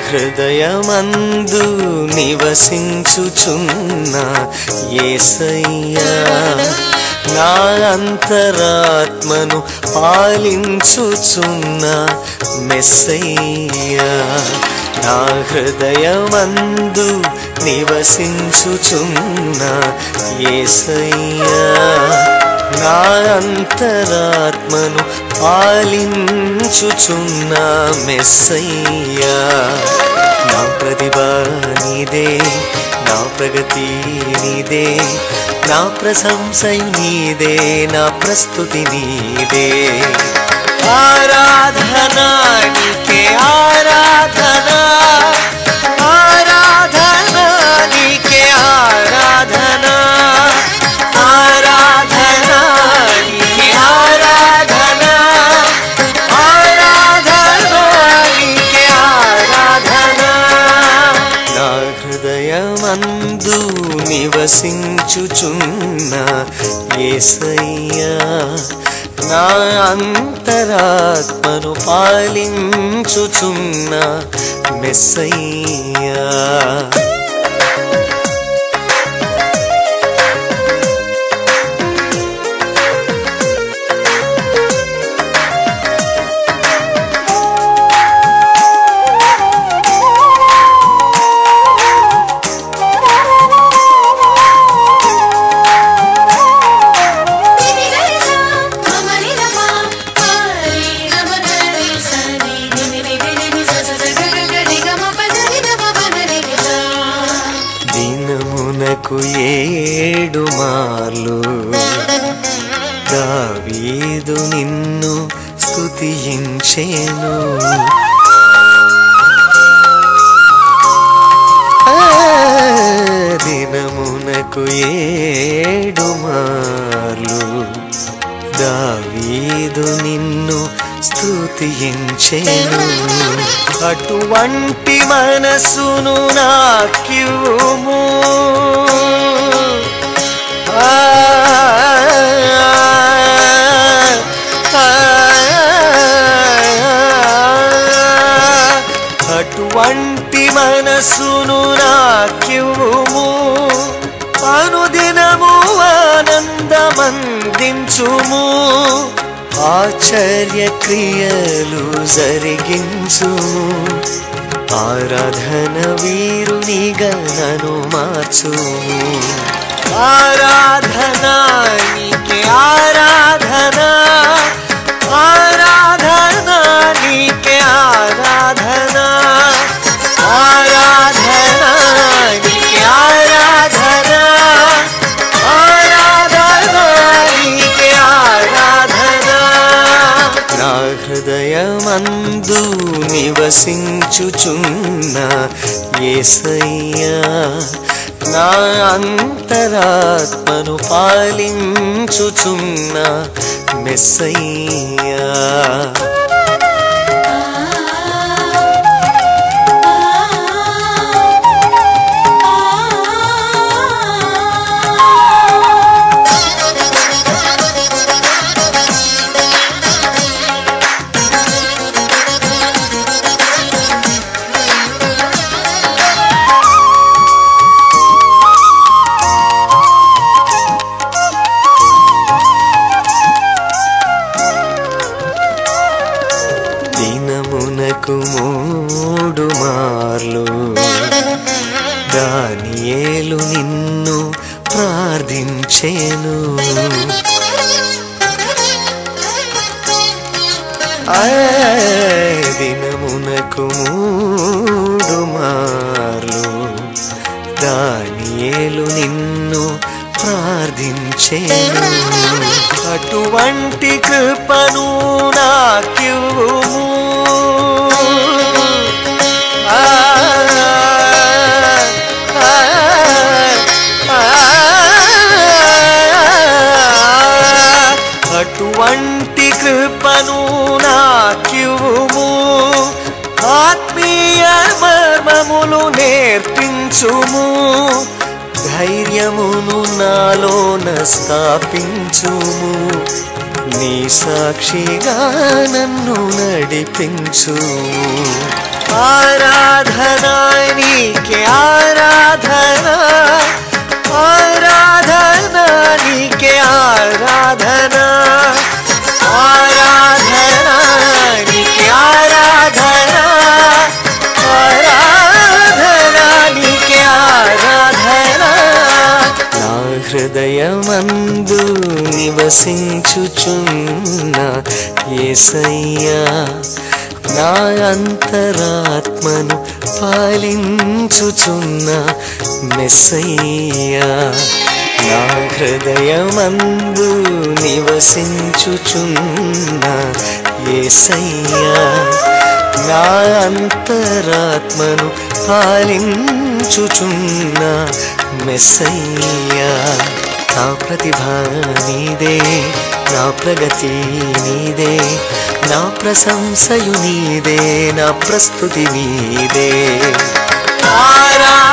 హృదయమందు నివసించుచున్న ఏసయ్యా నా అంతరాత్మను పాలించుచున్న మెస్సయ్యా నా హృదయమందు నివసించుచున్న ఏసయ్యా నా అంతరాత్మను పాలించుచున్న మెస్సయ్యా నా ప్రతిభ నీదే నా ప్రగతి నీదే నా ప్రశంసయు నీదే నా ప్రస్తుతి నీదే ఆరాధనా నీకే ఆరాధనా ఆరాధనా నీకే ఆరాధనా ఆరాధనా నీకే ఆరాధనా ఆరాధనా నీకే ఆరాధనా నా హృదయమందు నివసించుచున్న ఏసయ్యా నా అంతరాత్మను పాలించుచున్న మెస్సయ్యా దినమునకు ఏడు మార్లు దావీదు నిన్ను స్తుతించేను ఆ, దినమునకు ఏడు మార్లు దావీదు నిన్ను స్తుతించేను అటువంటి మనసును నాకివ్వుము ఆ, ఆ, అటువంటి మనసును నాకివ్వుము అనుదినము ఆనందమందించుము ఆశ్చర్య క్రియలు జరిగించుము ఆరాధన వీరునిగా నన్ను మార్చుము ఆరాధన నీకే ఆరాధన ఆరాధన నీకే ఆరాధన ఆరాధన నీకే ఆరాధన ఆరాధన నీకే ఆరాధన నా హృదయమందు నివసించుచున్న ఏసయ్యా నా అంతరాత్మను పాలించుచున్న మెస్సయ్యా దినమునకు మూడు మార్లు దానియేలు నిన్ను ప్రార్థించేను ఆ దినమునకు మూడు మార్లు దానియేలు నిన్ను ప్రార్థించేను అటువంటి కృపను నాకివ్వుము ఆ, ఆ, ఆ, అటువంటి కృపను నాకివ్వుము ఆత్మీయ మర్మములు నేర్పించుము ధైర్యమును నాలోన స్థాపించుము నీ సాక్షిగా నన్ను నడిపించు ఆరాధనా నీకే ఆరాధనా ఆరాధనా నీకే ఆరాధనా ఆరాధనా నీకే ఆరాధనా ఆరాధనా నీకే ఆరాధనా నా హృదయమందు నివసించుచున్న యేసయ్యా నా అంతరాత్మను పాలించుచున్న మెస్సయ్యా నా హృదయమందు నివసించుచున్న యేసయ్యా నా అంతరాత్మను పాలించుచున్న మెస్సయ్యా నా ప్రతిభ నీదే నా ప్రగతి నీదే నా ప్రశంసయు నీదే నా ప్రస్తుతి నీదే ఆరా